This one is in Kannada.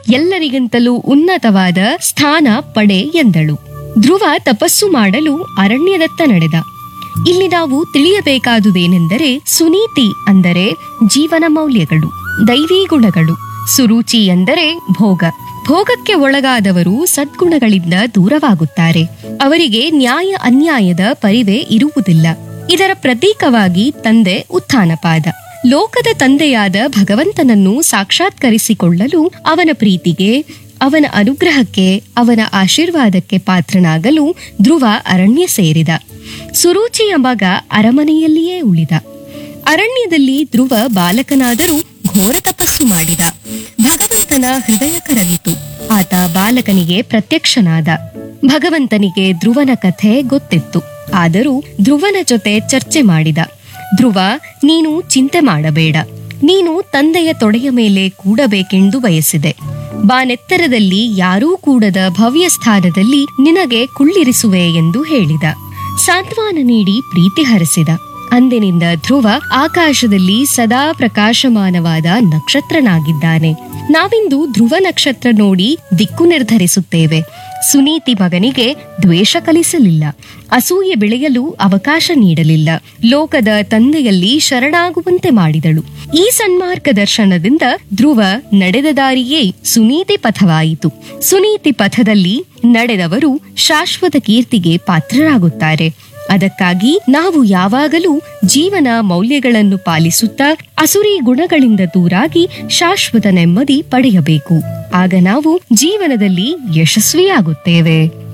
ಎಲ್ಲರಿಗಿಂತಲೂ ಉನ್ನತವಾದ ಸ್ಥಾನ ಪಡೆ ಎಂದಳು ಧ್ರುವ ತಪಸ್ಸು ಮಾಡಲು ಅರಣ್ಯದತ್ತ ನಡೆದ ಇಲ್ಲಿ ನಾವು ತಿಳಿಯಬೇಕಾದುದೇನೆಂದರೆ ಸುನೀತಿ ಅಂದರೆ ಜೀವನ ಮೌಲ್ಯಗಳು ದೈವಿ ಗುಣಗಳು ಸುರುಚಿ ಎಂದರೆ ಭೋಗ ಭೋಗಕ್ಕೆ ಒಳಗಾದವರು ಸದ್ಗುಣಗಳಿಂದ ದೂರವಾಗುತ್ತಾರೆ ಅವರಿಗೆ ನ್ಯಾಯ ಅನ್ಯಾಯದ ಪರಿವೆ ಇರುವುದಿಲ್ಲ ಇದರ ಪ್ರತೀಕವಾಗಿ ತಂದೆ ಉತ್ಥಾನಪಾದ ಲೋಕದ ತಂದೆಯಾದ ಭಗವಂತನನ್ನು ಸಾಕ್ಷಾತ್ಕರಿಸಿಕೊಳ್ಳಲು ಅವನ ಪ್ರೀತಿಗೆ ಅವನ ಅನುಗ್ರಹಕ್ಕೆ ಅವನ ಆಶೀರ್ವಾದಕ್ಕೆ ಪಾತ್ರನಾಗಲು ಧ್ರುವ ಅರಣ್ಯ ಸೇರಿದ ಸುರುಚಿಯ ಮಗ ಅರಮನೆಯಲ್ಲಿಯೇ ಉಳಿದ ಅರಣ್ಯದಲ್ಲಿ ಧ್ರುವ ಬಾಲಕನಾದರೂ ಘೋರ ತಪಸ್ಸು ಮಾಡಿದ ಭಗವಂತನ ಹೃದಯ ಕರಗಿತು ಆತ ಬಾಲಕನಿಗೆ ಪ್ರತ್ಯಕ್ಷನಾದ ಭಗವಂತನಿಗೆ ಧ್ರುವನ ಕಥೆ ಗೊತ್ತಿತ್ತು ಆದರೂ ಧ್ರುವನ ಜೊತೆ ಚರ್ಚೆ ಮಾಡಿದ ಧ್ರುವ ನೀನು ಚಿಂತೆ ಮಾಡಬೇಡ ನೀನು ತಂದೆಯ ತೊಡೆಯ ಮೇಲೆ ಕೂಡಬೇಕೆಂದು ಬಯಸಿದೆ ಬಾನೆತ್ತರದಲ್ಲಿ ಯಾರೂ ಕೂಡದ ಭವ್ಯ ಸ್ಥಾನದಲ್ಲಿ ನಿನಗೆ ಕುಳ್ಳಿರಿಸುವೆ ಎಂದು ಹೇಳಿದ ಸಾಂತ್ವನ ನೀಡಿ ಪ್ರೀತಿ ಹರಿಸಿದ ಅಂದಿನಿಂದ ಧ್ರುವ ಆಕಾಶದಲ್ಲಿ ಸದಾ ಪ್ರಕಾಶಮಾನವಾದ ನಕ್ಷತ್ರನಾಗಿದ್ದಾನೆ ನಾವಿಂದು ಧ್ರುವ ನಕ್ಷತ್ರ ನೋಡಿ ದಿಕ್ಕು ನಿರ್ಧರಿಸುತ್ತೇವೆ ಸುನೀತಿ ಮಗನಿಗೆ ದ್ವೇಷ ಕಲಿಸಲಿಲ್ಲ ಅಸೂಯೆ ಬೆಳೆಯಲು ಅವಕಾಶ ನೀಡಲಿಲ್ಲ ಲೋಕದ ತಂದೆಯಲ್ಲಿ ಶರಣಾಗುವಂತೆ ಮಾಡಿದಳು ಈ ಸನ್ಮಾರ್ಗ ದರ್ಶನದಿಂದ ಧ್ರುವ ನಡೆದ ದಾರಿಯೇ ಸುನೀತಿ ಪಥವಾಯಿತು ಸುನೀತಿ ಪಥದಲ್ಲಿ ನಡೆದವರು ಶಾಶ್ವತ ಕೀರ್ತಿಗೆ ಪಾತ್ರರಾಗುತ್ತಾರೆ ಅದಕ್ಕಾಗಿ ನಾವು ಯಾವಾಗಲೂ ಜೀವನ ಮೌಲ್ಯಗಳನ್ನು ಪಾಲಿಸುತ್ತಾ ಅಸುರಿ ಗುಣಗಳಿಂದ ದೂರಾಗಿ ಶಾಶ್ವತ ನೆಮ್ಮದಿ ಪಡೆಯಬೇಕು ಆಗ ನಾವು ಜೀವನದಲ್ಲಿ ಯಶಸ್ವಿಯಾಗುತ್ತೇವೆ